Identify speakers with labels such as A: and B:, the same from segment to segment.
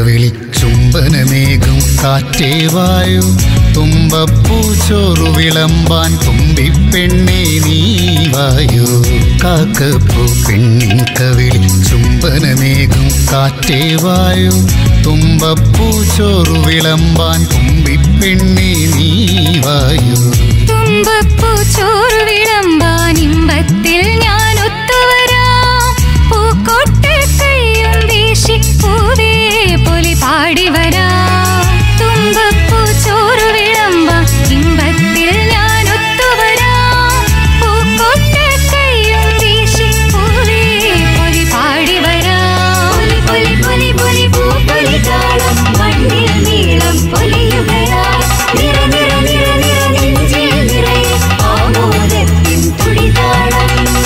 A: കവിളി ചുംബനമേകും കാറ്റേ വായു തുമ്പപ്പൂ ചോറു വിളമ്പാൻ തുമ്പിപ്പെണ്ണേ നീ വായു കാക്കപ്പൂ പെണ്ണിൻ കവിളി ചുംബനമേകും കാറ്റേ വായു തുമ്പപ്പൂ ചോറു വിളമ്പാൻ തുമ്പിപ്പെണ്ണേ നീ വായു
B: തുമ്പപ്പൂ ചോറ് വിളമ്പാൻ ഇമ്പത്തിൽ ഞാൻ ഒത്തുവരാം പൂക്കോട്ട് കൈയും വീശി പൂവേ പൊലി പാടി വരാം തുമ്പപ്പൂ ചോറ് വിളമ്പാൻ ഇമ്പത്തിൽ ഞാൻ ഒത്തുവരാം പൂക്കോട്ട് കൈയും വീശി പൂവേ പൊലി പാടി വരാം പൊലി പൊലി പൊലി പൂ പൊലി താളം മണ്ണിൽ നീളം പൊലിയുകയായി നിറ നിറ നിറ നിറ നെഞ്ചിൽ നിറയെ ആമോദത്തിൻ തുടിതാളം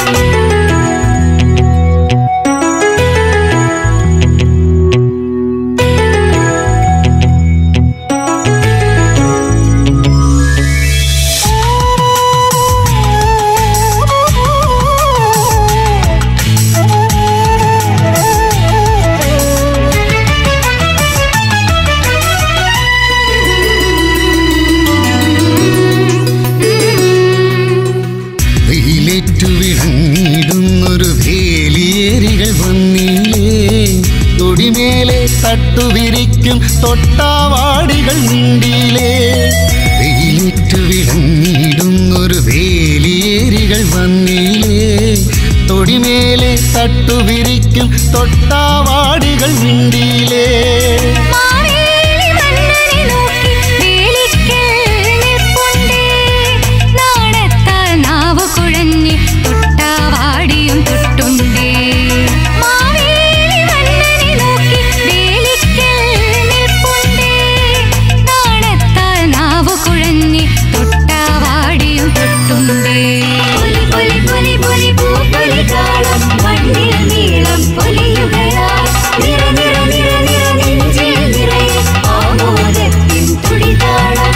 A: വെയിലേറ്റു വിളങ്ങിടുന്നൊരു വേലിയേരികൾ വന്നില്ലേ തൊടിമേലെ തട്ടുവിരിക്കും തൊട്ടാവാടികൾ മിണ്ടിയിലേ വെയിലേറ്റു വിളങ്ങിടുന്നൊരു വേലിയേരികൾ വന്നില്ലേ തൊടിമേലെ തട്ടുവിരിക്കും തൊട്ടാവാടികൾ മിണ്ടിയിലേ
B: മാവേലി മന്നനെ നോക്കി വേലിക്കൽ നിൽപ്പുണ്ടേ. നാണത്താൽ നാവ് കുഴഞ്ഞ് തൊട്ടാവാടിയും തൊട്ടുണ്ടേ. മാവേലി മന്നനെ നോക്കി വേലിക്കൽ നിൽപ്പുണ്ടേ. നാണത്താൽ നാവ് കുഴഞ്ഞ് തൊട്ടാവാടിയും തൊട്ടുണ്ടേ. പൊലി പൊലി പൊലി പൂ പൊലി താളം മണ്ണിൽ നീളം പൊലിയുകയായി നിറ നിറ നിറ നിറ നെഞ്ചിൽ നിറയെ ആമോദത്തിൻ തുടിതാളം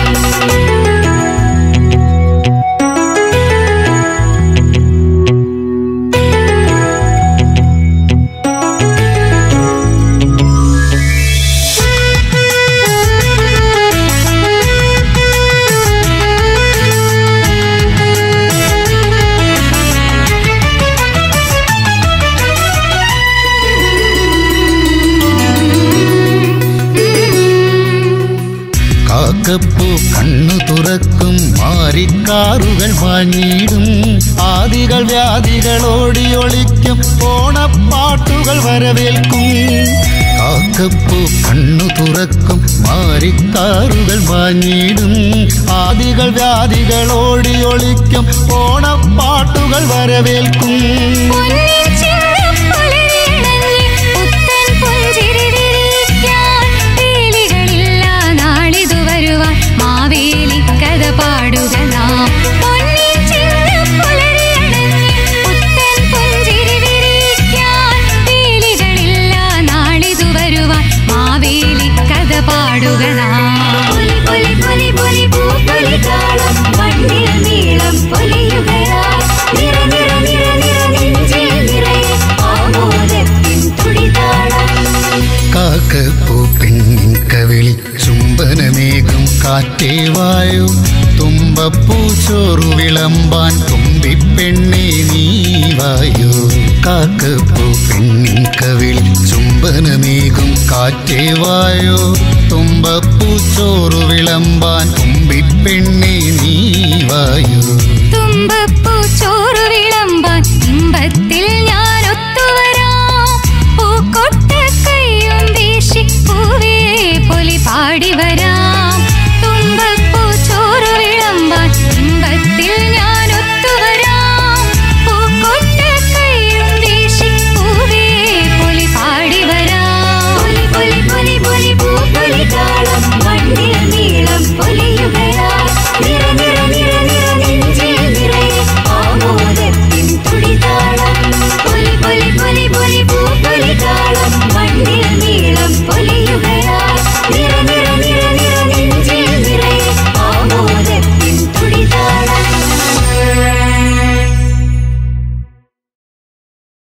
A: കാക്കപ്പൂ കണ്ണു തുറക്കും മാറിക്കാറുകൾ വാങ്ങിയിടും ആദികൾ വ്യാധികൾ ഓടിയൊളിക്കും ഓണപ്പാട്ടുകൾ വരവേൽക്കും കാക്കപ്പൂ കണ്ണു തുറക്കും മാറിക്കാറുകൾ വാങ്ങിയിടും ആദികൾ വ്യാധികൾ ഓടിയൊളിക്കും ഓണപ്പാട്ടുകൾ വരവേൽക്കും
B: പൊന്നിൻ ചിങ്ങപ്പുലരിയണഞ്ഞ് പുത്തൻ പുഞ്ചിരി വിരിയിക്കാൻ വേലികളില്ല നാളിതു വരുവാൻ മാവേലി കഥ പാടുക നാം പൊന്നിൻ ചിങ്ങപ്പുലരിയണഞ്ഞ് പുത്തൻ പുഞ്ചിരി വിരിയിക്കാൻ വേലികളില്ല നാളിതു വരുവാൻ മാവേലി കഥ പാടുക നാം പൊലി പൊലി പൊലി പൂ പൊലി താളം മണ്ണിൽ നീളം പൊലിയുകയായി നിറ നിറ നിറ നിറ നെഞ്ചിൽ നിറയെ ആമോദത്തിൻ തുടിതാളം
A: കാക്കപ്പൂ പെണ്ണിൻ കവിളി ചുംബനമേകും കാറ്റേ വായു തുമ്പപ്പൂ ചോറു വിളമ്പാൻ തുമ്പിപ്പെണ്ണേ നീ വായു കാക്കപ്പൂ പെണ്ണിൻ കവിളി ചുംബനമേകും കാറ്റേ വായു തുമ്പപ്പൂ ചോറു വിളമ്പാൻ തുമ്പിപ്പെണ്ണേ നീ വായു
B: തുമ്പപ്പൂ ചോറ് വിളമ്പാൻ ഇമ്പത്തിൽ ഞാൻ